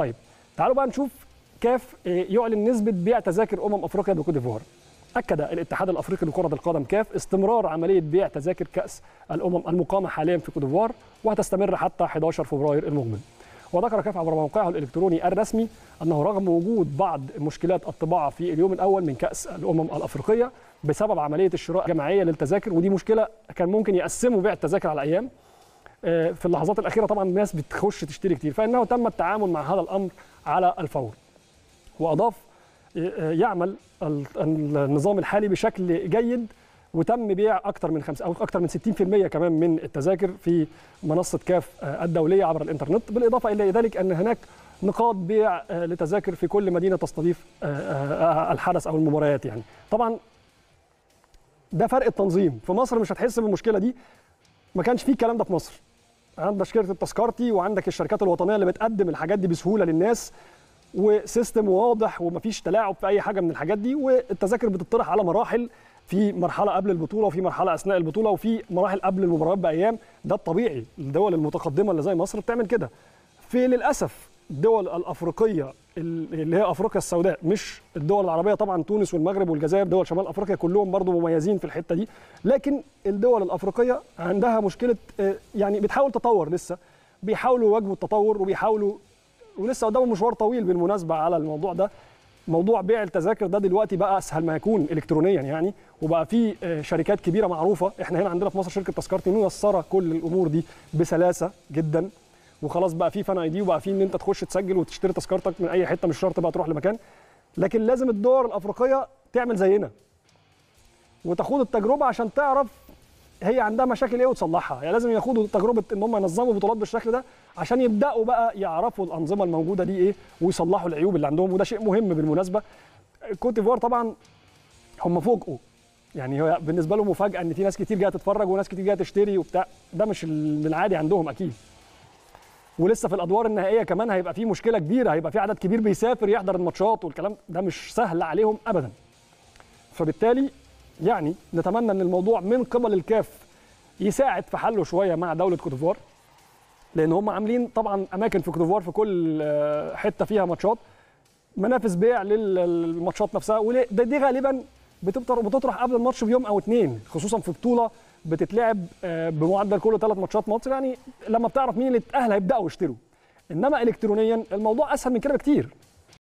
طيب تعالوا بقى نشوف كاف يعلن نسبه بيع تذاكر امم افريقيا بكوت ديفوار اكد الاتحاد الافريقي لكره القدم كاف استمرار عمليه بيع تذاكر كاس الامم المقامه حاليا في كوت ديفوار وهتستمر حتى 11 فبراير المقبل وذكر كاف عبر موقعه الالكتروني الرسمي انه رغم وجود بعض مشكلات الطباعه في اليوم الاول من كاس الامم الافريقيه بسبب عمليه الشراء الجماعيه للتذاكر ودي مشكله كان ممكن يقسموا بيع التذاكر على ايام في اللحظات الاخيره طبعا الناس بتخش تشتري كتير فانه تم التعامل مع هذا الامر على الفور واضاف يعمل النظام الحالي بشكل جيد وتم بيع اكثر من خمسة او اكثر من 60% كمان من التذاكر في منصه كاف الدوليه عبر الانترنت بالاضافه الى ذلك ان هناك نقاط بيع لتذاكر في كل مدينه تستضيف الحدث او المباريات يعني طبعا ده فرق التنظيم في مصر مش هتحس بالمشكله دي ما كانش فيه الكلام ده في مصر عندك شركه التذكرتي وعندك الشركات الوطنيه اللي بتقدم الحاجات دي بسهوله للناس وسيستم واضح ومفيش تلاعب في اي حاجه من الحاجات دي والتذاكر بتطرح على مراحل في مرحله قبل البطوله وفي مرحله اثناء البطوله وفي مراحل قبل المباريات بايام ده الطبيعي الدول المتقدمه اللي زي مصر بتعمل كده في للاسف الدول الافريقيه اللي هي افريقيا السوداء مش الدول العربيه طبعا تونس والمغرب والجزائر دول شمال افريقيا كلهم برضو مميزين في الحته دي لكن الدول الافريقيه عندها مشكله يعني بتحاول تطور لسه بيحاولوا يواجهوا التطور وبيحاولوا ولسه قدامهم مشوار طويل بالمناسبه على الموضوع ده موضوع بيع التذاكر ده دلوقتي بقى اسهل ما يكون الكترونيا يعني وبقى في شركات كبيره معروفه احنا هنا عندنا في مصر شركه تذكرتي ميسره كل الامور دي بسلاسه جدا وخلاص بقى في فان اي دي وبقى في ان انت تخش تسجل وتشتري تذكرتك من اي حته مش شرط بقى تروح لمكان لكن لازم الدول الافريقيه تعمل زينا وتاخد التجربه عشان تعرف هي عندها مشاكل ايه وتصلحها يعني لازم ياخدوا تجربه ان هم ينظموا بطولات بالشكل ده عشان يبداوا بقى يعرفوا الانظمه الموجوده دي ايه ويصلحوا العيوب اللي عندهم وده شيء مهم بالمناسبه كوت ديفوار طبعا هم فوجئوا يعني هو بالنسبه لهم مفاجاه ان في ناس كتير جايه تتفرج وناس كتير جايه تشتري وبتاع ده مش من العادي عندهم اكيد ولسه في الادوار النهائيه كمان هيبقى في مشكله كبيره هيبقى في عدد كبير بيسافر يحضر الماتشات والكلام ده مش سهل عليهم ابدا فبالتالي يعني نتمنى ان الموضوع من قبل الكاف يساعد في حله شويه مع دوله كوتيفوار لان هم عاملين طبعا اماكن في كوتيفوار في كل حته فيها ماتشات منافذ بيع للماتشات نفسها وده دي غالبا بتطرح قبل الماتش بيوم او اتنين خصوصا في بطوله بتتلعب بمعدل كل ثلاث ماتشات ماتش يعني لما بتعرف مين اللي اتاهل هيبداوا يشتروا انما الكترونيا الموضوع اسهل من كده بكتير